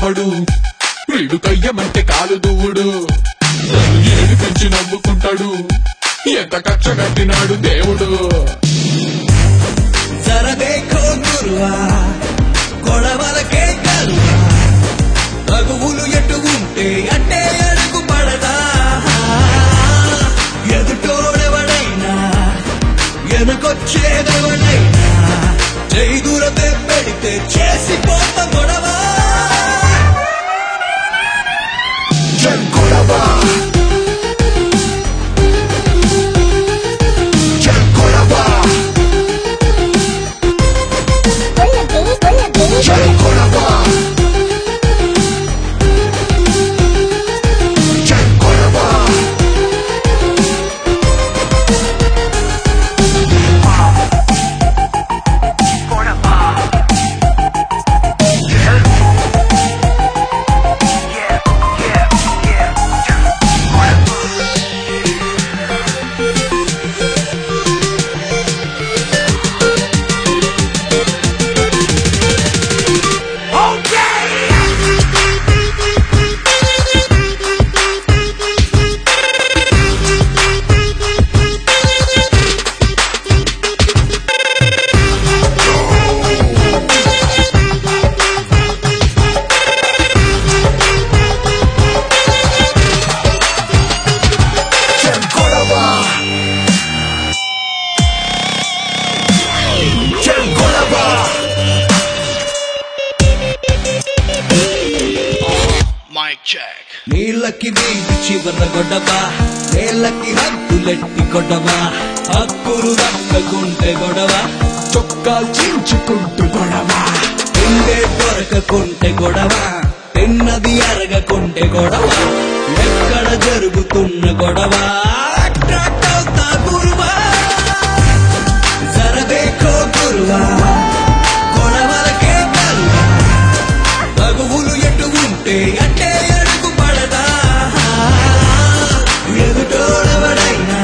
నమ్మడు వీడు కయ్యమంటే కాలు దువ్వుడు నన్ను ఏడిపించి నవ్వుకుంటాడు ఎంత కక్ష కట్టినాడు దేవుడు జర దేఖో గురువా గొడవలకే కరువా తగువులు ఎటు ఉంటే అట్టే అడుగు పడదా ఎదుటోడెవడైనా వెనుకొచ్చేదెవడైనా చేదురతే పెడితే చేసిపోత గొడవ చెంకొడవా చెంకొడవా Hola, baby, hola, baby. చెంకొడవా చెంకొడవా చెంకొడవా చెంకొడవా Mic check. నీళ్ళకి వీధి చివర గొడవ నేలకి హద్దులెట్టి గొడవ హక్కులు దక్కకుంటే గొడవ చొక్కా చించుకుంటూ గొడవ తిండే దొరకకుంటే గొడవ తిన్నది అరగకుంటే గొడవ ఎక్కడ జరుగుతున్న గొడవ అట్రాక్ట్ అవుతా గురువా జరదేకో గురువా గొడవలకే కరువా తగువులు ఎటు ఉంటే అట్టే అడుగు పడదా ఎదుటోడెవడైనా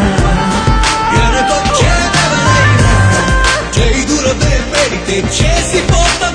వెనకొచ్చేదెవడైనా చేదులతో పెడితే చేసిపోతా